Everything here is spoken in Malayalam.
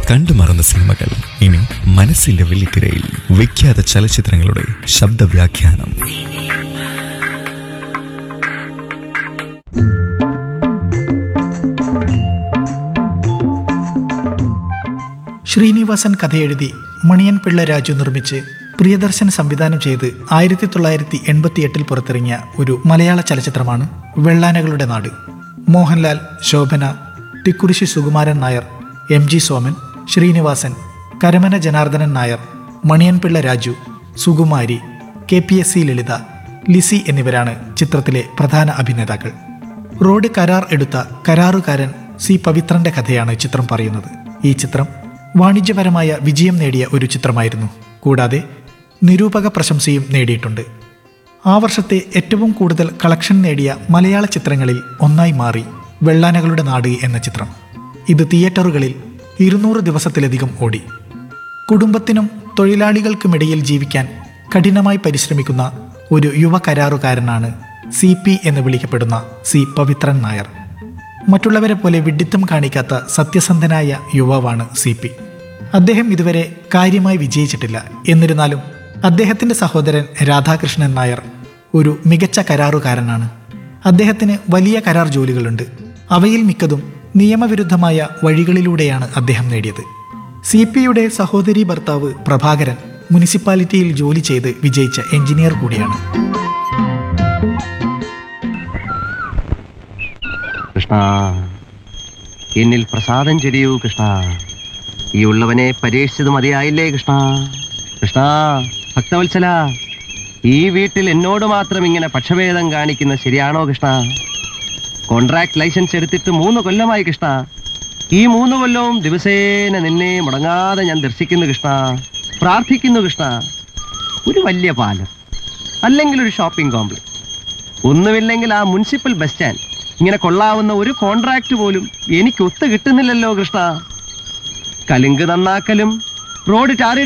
കണ്ടു മറന്ന സിനിമകൾ ഇനി മനസ്സിന്റെ വെള്ളിത്തിരയിൽ വിഖ്യാത ചലച്ചിത്രങ്ങളുടെ ശബ്ദവ്യാഖ്യാനം ശ്രീനിവാസൻ കഥയെഴുതി മണിയൻ പിള്ള രാജു നിർമ്മിച്ച് പ്രിയദർശൻ സംവിധാനം ചെയ്ത് ആയിരത്തി തൊള്ളായിരത്തി എൺപത്തിയെട്ടിൽ പുറത്തിറങ്ങിയ ഒരു മലയാള ചലച്ചിത്രമാണ് Vellanakalude Nadu Mohanlal Shobana Thikkurissy Sukumaran Nair M G Soman Sreenivasan Karamana Janardanan Nair Maniyan Pillai Raju Sukumari K P S C Lalitha Lissy എന്നിവരാണ് ചിത്രത്തിലെ പ്രധാന അഭിനേതാക്കൾ റോഡ് കരാർ എടുത്ത കരാറുകാരൻ സി പവിത്രന്റെ കഥയാണ് ചിത്രം പറയുന്നത് ഈ ചിത്രം വാണിജ്യപരമായ വിജയം നേടിയ ഒരു ചിത്രമായിരുന്നു കൂടാതെ നിരൂപക പ്രശംസയും നേടിയിട്ടുണ്ട് ആ വർഷത്തെ ഏറ്റവും കൂടുതൽ കളക്ഷൻ നേടിയ മലയാള ചിത്രങ്ങളിൽ ഒന്നായി മാറി വെള്ളാനകളുടെ നാട് എന്ന ചിത്രം ഇത് തിയേറ്ററുകളിൽ ഇരുന്നൂറ് ദിവസത്തിലധികം ഓടി കുടുംബത്തിനും തൊഴിലാളികൾക്കുമിടയിൽ ജീവിക്കാൻ കഠിനമായി പരിശ്രമിക്കുന്ന ഒരു യുവ കരാറുകാരനാണ് സി പി എന്ന് വിളിക്കപ്പെടുന്ന സി പവിത്രൻ നായർ മറ്റുള്ളവരെ പോലെ വിഡിത്തം കാണിക്കാത്ത സത്യസന്ധനായ യുവാവാണ് സി പി അദ്ദേഹം ഇതുവരെ കാര്യമായി വിജയിച്ചിട്ടില്ല എന്നിരുന്നാലും അദ്ദേഹത്തിന്റെ സഹോദരൻ രാധാകൃഷ്ണൻ നായർ ഒരു മികച്ച കരാറുകാരനാണ് അദ്ദേഹത്തിന് വലിയ കരാർ ജോലികളുണ്ട് അവയിൽ മിക്കതും നിയമവിരുദ്ധമായ വഴികളിലൂടെയാണ് അദ്ദേഹം നേടിയത് സി പിയുടെ സഹോദരി ഭർത്താവ് പ്രഭാകരൻ മുനിസിപ്പാലിറ്റിയിൽ ജോലി ചെയ്ത് വിജയിച്ച എഞ്ചിനീയർ കൂടിയാണ് കൃഷ്ണ എന്നിൽ പ്രസാദം ചെരിയൂ കൃഷ്ണ ഈ ഉള്ളവനെ പരീക്ഷിച്ചത് മതിയായില്ലേ കൃഷ്ണ കൃഷ്ണ ഭക്തവത്സല ഈ വീട്ടിൽ എന്നോട് മാത്രം ഇങ്ങനെ പക്ഷഭേദം കാണിക്കുന്ന ശരിയാണോ കൃഷ്ണ കോൺട്രാക്ട് ലൈസൻസ് എടുത്തിട്ട് മൂന്ന് കൊല്ലമായി കൃഷ്ണ ഈ മൂന്ന് കൊല്ലവും ദിവസേന നിന്നെ മുടങ്ങാതെ ഞാൻ ദർശിക്കുന്നു കൃഷ്ണ പ്രാർത്ഥിക്കുന്നു കൃഷ്ണ ഒരു വലിയ പാലം അല്ലെങ്കിൽ ഒരു ഷോപ്പിംഗ് കോംപ്ലക്സ് ഒന്നുമില്ലെങ്കിൽ ആ മുനിസിപ്പൽ ബസ് സ്റ്റാൻഡ് ഇങ്ങനെ കൊള്ളാവുന്ന ഒരു കോൺട്രാക്ട് പോലും എനിക്ക് ഒത്തു കിട്ടുന്നില്ലല്ലോ കൃഷ്ണ കലുങ്ക് നന്നാക്കലും റോഡ് ടാറിട